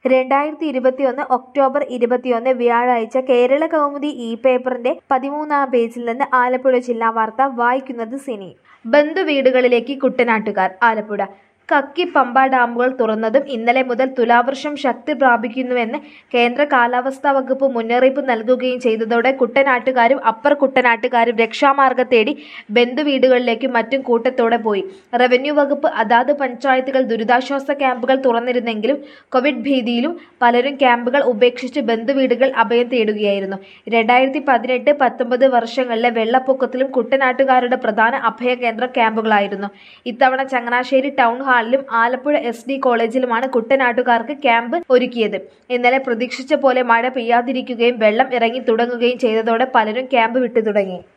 രണ്ടായിരത്തി ഇരുപത്തിയൊന്ന് ഒക്ടോബർ ഇരുപത്തിയൊന്ന് വ്യാഴാഴ്ച കേരള കൗമുദി ഇ പേപ്പറിന്റെ പതിമൂന്നാം പേജിൽ നിന്ന് ആലപ്പുഴ ജില്ലാ വാർത്ത വായിക്കുന്നത് സിനി ബന്ധുവീടുകളിലേക്ക് കുട്ടനാട്ടുകാർ ആലപ്പുഴ കക്കി പമ്പ ഡാമുകൾ തുറന്നതും ഇന്നലെ മുതൽ തുലാവർഷം ശക്തി പ്രാപിക്കുന്നുവെന്ന് കേന്ദ്ര കാലാവസ്ഥാ വകുപ്പ് മുന്നറിയിപ്പ് നൽകുകയും ചെയ്തതോടെ കുട്ടനാട്ടുകാരും അപ്പർ കുട്ടനാട്ടുകാരും രക്ഷാമാർഗം തേടി ബന്ധുവീടുകളിലേക്കും മറ്റും കൂട്ടത്തോടെ പോയി റവന്യൂ വകുപ്പ് അതാത് പഞ്ചായത്തുകൾ ദുരിതാശ്വാസ ക്യാമ്പുകൾ തുറന്നിരുന്നെങ്കിലും കോവിഡ് ഭീതിയിലും പലരും ക്യാമ്പുകൾ ഉപേക്ഷിച്ച് ബന്ധുവീടുകൾ അഭയം തേടുകയായിരുന്നു രണ്ടായിരത്തി പതിനെട്ട് പത്തൊമ്പത് വർഷങ്ങളിലെ വെള്ളപ്പൊക്കത്തിലും കുട്ടനാട്ടുകാരുടെ പ്രധാന അഭയകേന്ദ്രം ക്യാമ്പുകളായിരുന്നു ഇത്തവണ ചങ്ങനാശ്ശേരി ടൗൺ ഹാളിലും ആലപ്പുഴ എസ് ഡി കോളേജിലുമാണ് കുട്ടനാട്ടുകാർക്ക് ക്യാമ്പ് ഒരുക്കിയത് ഇന്നലെ പ്രതീക്ഷിച്ച പോലെ മഴ പെയ്യാതിരിക്കുകയും വെള്ളം ഇറങ്ങി തുടങ്ങുകയും ചെയ്തതോടെ പലരും ക്യാമ്പ് വിട്ടു തുടങ്ങി